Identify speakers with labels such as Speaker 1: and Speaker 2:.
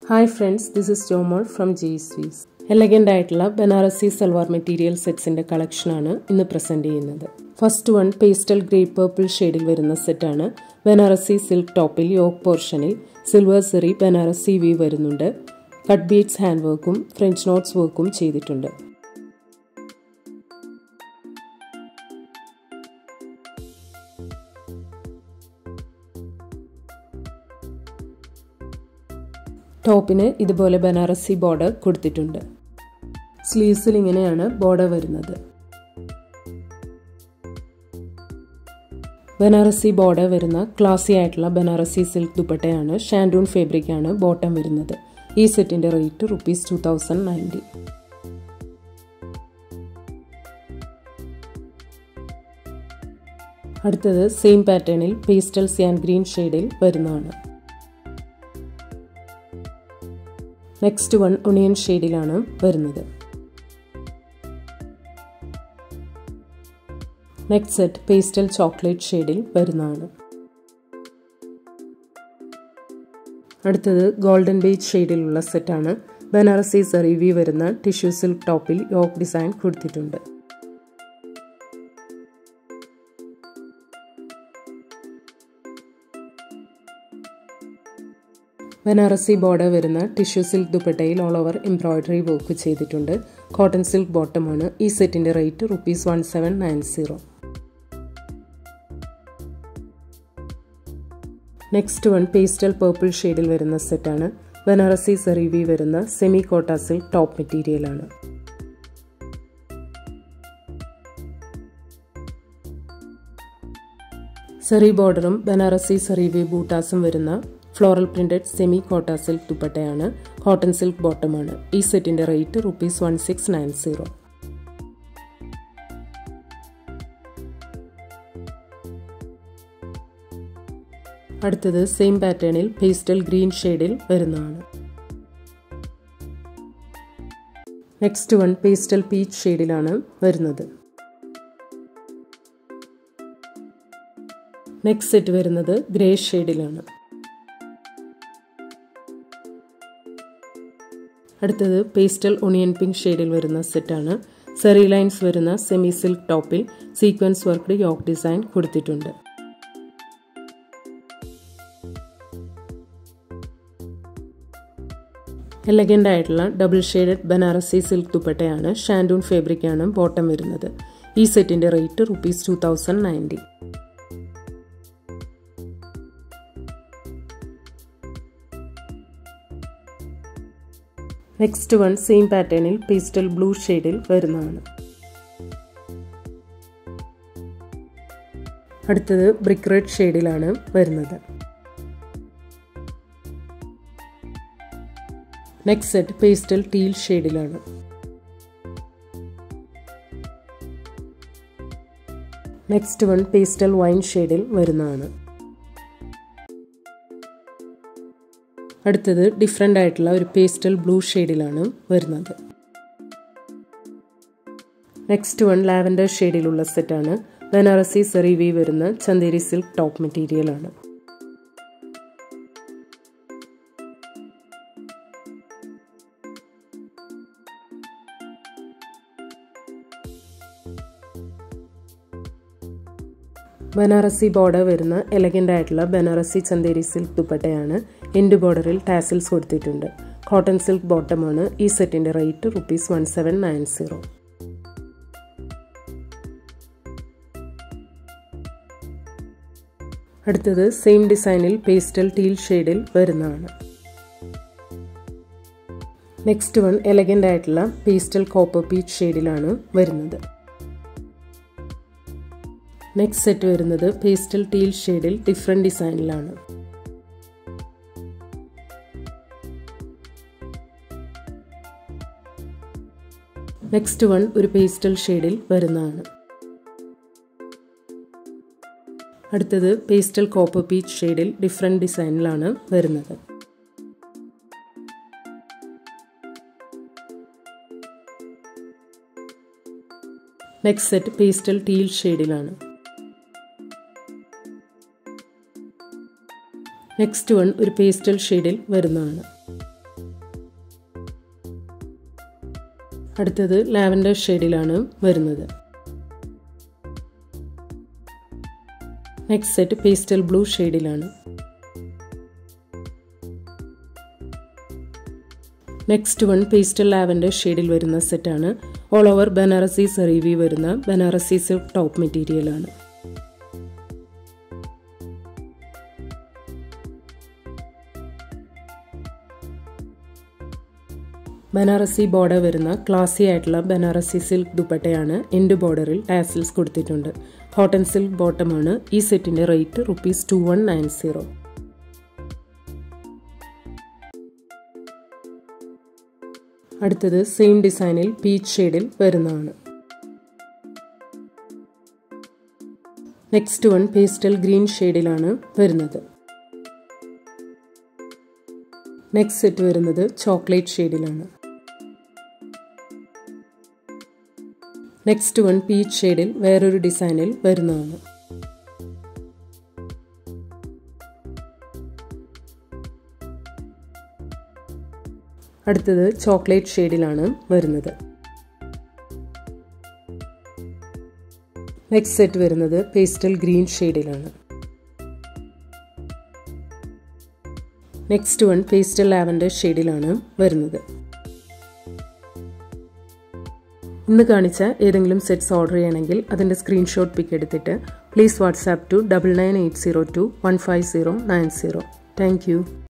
Speaker 1: hi friends this is Jomol from G സ്വീസ് elegant ആയിട്ടുള്ള Banarasi salwar material സെറ്റ്സിൻ്റെ കളക്ഷനാണ് ഇന്ന് പ്രസൻറ്റ് ചെയ്യുന്നത് first one pastel grey purple ഷെയ്ഡിൽ വരുന്ന സെറ്റാണ് ബനാറസി സിൽക്ക് ടോപ്പിൽ യോക്ക് പോർഷനിൽ സിൽവർ സെറി ബനാറസി വി വരുന്നുണ്ട് കട്ട് ബീഡ്സ് ഹാൻഡ് വർക്കും ഫ്രഞ്ച് നോട്ട്സ് വർക്കും ചെയ്തിട്ടുണ്ട് ടോപ്പിന് ഇതുപോലെ ബനാറസി ബോർഡർ കൊടുത്തിട്ടുണ്ട് സ്ലീവ്സിൽ ഇങ്ങനെയാണ് ബോർഡർ വരുന്നത് ബനാറസി ബോർഡർ വരുന്ന ക്ലാസി ആയിട്ടുള്ള ബനാറസി സിൽക്ക് ദുപ്പട്ടയാണ് ഷാൻഡൂൺ ഫേബ്രിക് ആണ് ബോട്ടം വരുന്നത് ഈ സെറ്റിന്റെ rate rupees two thousand ninety അടുത്തത് സെയിം പാറ്റേണിൽ പേസ്റ്റൽ സിയാൻ ഗ്രീൻ ഷെയ്ഡിൽ വരുന്നതാണ് നെക്സ്റ്റ് വൺ ഒണിയൻ ഷെയ്ഡിലാണ് വരുന്നത് നെക്സ്റ്റ് സെറ്റ് പേസ്റ്റൽ ചോക്ലേറ്റ് ഷെയ്ഡിൽ വരുന്നതാണ് അടുത്തത് ഗോൾഡൻ ബീച്ച് ഷെയ്ഡിലുള്ള സെറ്റാണ് ബനാറസി സെറിവി വരുന്ന ടിഷ്യൂ സിൽക്ക് ടോപ്പിൽ യോക്ക് ഡിസൈൻ കൊടുത്തിട്ടുണ്ട് ബനാറസി ബോർഡർ വരുന്ന ടിഷ്യൂ സിൽക്ക് ദുപ്പട്ടയിൽ ഓൾ ഓവർ എംബ്രോയിഡറി വർക്ക് ചെയ്തിട്ടുണ്ട് കോട്ടൺ സിൽക്ക് ബോട്ടമാണ് ഈ സെറ്റിന്റെ rate rupees one seven nine zero next one pastel purple ഷെയ്ഡിൽ വരുന്ന സെറ്റാണ് ബനാറസി സെറിവി വരുന്ന സെമി കോട്ട സിൽക്ക് ടോപ്പ് മെറ്റീരിയലാണ് സെറി ബോർഡറും ബനാറസി സെറിവി ബൂട്ടാസും വരുന്ന floral printed semi Kota silk ദുപ്പട്ടയാണ് കോട്ടൺ സിൽക്ക് ബോട്ടമാണ് ഈ സെറ്റിന്റെ rate rupees one six nine zero അടുത്തത് സെയിം പാറ്റേണിൽ പേസ്റ്റൽ ഗ്രീൻ ഷെയ്ഡിൽ വരുന്നതാണ് നെക്സ്റ്റ് വൺ പേസ്റ്റൽ പീച്ച് ഷെയ്ഡിലാണ് വരുന്നത് നെക്സ്റ്റ് സെറ്റ് വരുന്നത് ഗ്രേ ഷെയ്ഡിലാണ് അടുത്തത് പേസ്റ്റൽ ഒണിയൻ പിങ്ക് ഷെയ്ഡിൽ വരുന്ന സെറ്റാണ് സെറി ലൈൻസ് വരുന്ന സെമി സിൽക്ക് ടോപ്പിൽ സീക്വൻസ് വർക്ക്ഡ് യോക്ക് ഡിസൈൻ കൊടുത്തിട്ടുണ്ട് എലഗൻ്റ് ആയിട്ടുള്ള ഡബിൾ ഷെയ്ഡഡ് ബനാറസി സിൽക്ക് ദുപ്പട്ടയാണ് ഷാൻഡൂൺ ഫേബ്രിക് ആണ് ബോട്ടം വരുന്നത് ഈ സെറ്റിന്റെ rate rupees two thousand ninety next one same പാറ്റേണിൽ പേസ്റ്റൽ ബ്ലൂ ഷെയ്ഡിൽ വരുന്നതാണ് അടുത്തത് ബ്രിക്ക് റെഡ് ഷെയ്ഡിലാണ് വരുന്നത് നെക്സ്റ്റ് സെറ്റ് പേസ്റ്റൽ ടീൽ ഷെയ്ഡിലാണ് നെക്സ്റ്റ് വൺ പേസ്റ്റൽ വൈൻ ഷെയ്ഡിൽ വരുന്നതാണ് അടുത്തത് ഡിഫറെൻ്റ് ആയിട്ടുള്ള ഒരു പേസ്റ്റൽ ബ്ലൂ ഷെയ്ഡിലാണ് വരുന്നത് നെക്സ്റ്റ് വൺ ലാവൻഡർ ഷെയ്ഡിലുള്ള സെറ്റാണ് ബനാറസി സെറിവി വരുന്ന ചന്ദേരി സിൽക്ക് ടോപ്പ് മെറ്റീരിയൽ ആണ് ബനാറസി ബോർഡർ വരുന്ന എലഗൻ്റ് ആയിട്ടുള്ള ബനാറസി ചന്ദേരി സിൽക്ക് ദുപ്പട്ടയാണ് എൻഡ് ബോർഡറിൽ ടാസിൽസ് കൊടുത്തിട്ടുണ്ട് കോട്ടൺ സിൽക്ക് ബോട്ടമാണ് ഈ സെറ്റിന്റെ rate rupees one seven nine zero അടുത്തത് സെയിം ഡിസൈനിൽ പേസ്റ്റൽ ടീൽ ഷെയ്ഡിൽ വരുന്നതാണ് നെക്സ്റ്റ് വൺ എലഗൻ്റ് ആയിട്ടുള്ള പേസ്റ്റൽ കോപ്പർ പീച്ച് ഷെയ്ഡിലാണ് വരുന്നത് നെക്സ്റ്റ് സെറ്റ് വരുന്നത് പേസ്റ്റൽ ടീൽ ഷെയ്ഡിൽ ഡിഫറെൻറ്റ് ഡിസൈനിലാണ് നെക്സ്റ്റ് വൺ ഒരു പേസ്റ്റൽ ഷെയ്ഡിൽ വരുന്നതാണ് അടുത്തത് പേസ്റ്റൽ കോപ്പർ പീച്ച് ഷെയ്ഡിൽ ഡിഫറെൻറ്റ് ഡിസൈനിലാണ് വരുന്നത് നെക്സ്റ്റ് സെറ്റ് പേസ്റ്റൽ ടീൽ ഷെയ്ഡിലാണ് നെക്സ്റ്റ് വൺ ഒരു പേസ്റ്റൽ ഷെയ്ഡിൽ വരുന്നതാണ് അടുത്തത് ലാവൻഡർ ഷെയ്ഡിലാണ് വരുന്നത് നെക്സ്റ്റ് സെറ്റ് പേസ്റ്റൽ ബ്ലൂ ഷെയ്ഡിലാണ് നെക്സ്റ്റ് വൺ പേസ്റ്റൽ ലാവൻഡർ ഷെയ്ഡിൽ വരുന്ന സെറ്റാണ് ഓൾ ഓവർ ബനാറസി സെറീവി വരുന്ന ബനാറസി സിൽക്ക് ടോപ്പ് മെറ്റീരിയലാണ് ബനാറസി ബോർഡർ വരുന്ന ക്ലാസി ആയിട്ടുള്ള ബനാറസി സിൽക്ക് ദുപ്പട്ടയാണ് എൻഡ് ബോർഡറിൽ ടാസിൽസ് കൊടുത്തിട്ടുണ്ട് കോട്ടൺ സിൽക്ക് ബോട്ടമാണ് ഈ സെറ്റിന്റെ rate rupees two one nine zero അടുത്തത് സെയിം ഡിസൈനിൽ പീച്ച് ഷെയ്ഡിൽ വരുന്നതാണ് നെക്സ്റ്റ് വൺ പേസ്റ്റൽ ഗ്രീൻ ഷെയ്ഡിലാണ് വരുന്നത് നെക്സ്റ്റ് സെറ്റ് വരുന്നത് ചോക്ലേറ്റ് ഷെയ്ഡിലാണ് നെക്സ്റ്റ് വൺ പീച്ച് ഷെയ്ഡിൽ വേറൊരു ഡിസൈനിൽ വരുന്നതാണ് അടുത്തത് ചോക്ലേറ്റ് ഷെയ്ഡിലാണ് വരുന്നത് നെക്സ്റ്റ് സെറ്റ് വരുന്നത് പേസ്റ്റൽ ഗ്രീൻ ഷെയ്ഡിലാണ് നെക്സ്റ്റ് വൺ പേസ്റ്റൽ ലാവൻഡർ ഷെയ്ഡിലാണ് വരുന്നത് ഇന്ന് കാണിച്ച ഏതെങ്കിലും സെറ്റ്സ് ഓർഡർ ചെയ്യണമെങ്കിൽ അതിൻ്റെ സ്ക്രീൻഷോട്ട് പിക്ക് എടുത്തിട്ട് please WhatsApp to double nine eight zero two one five zero nine zero thank U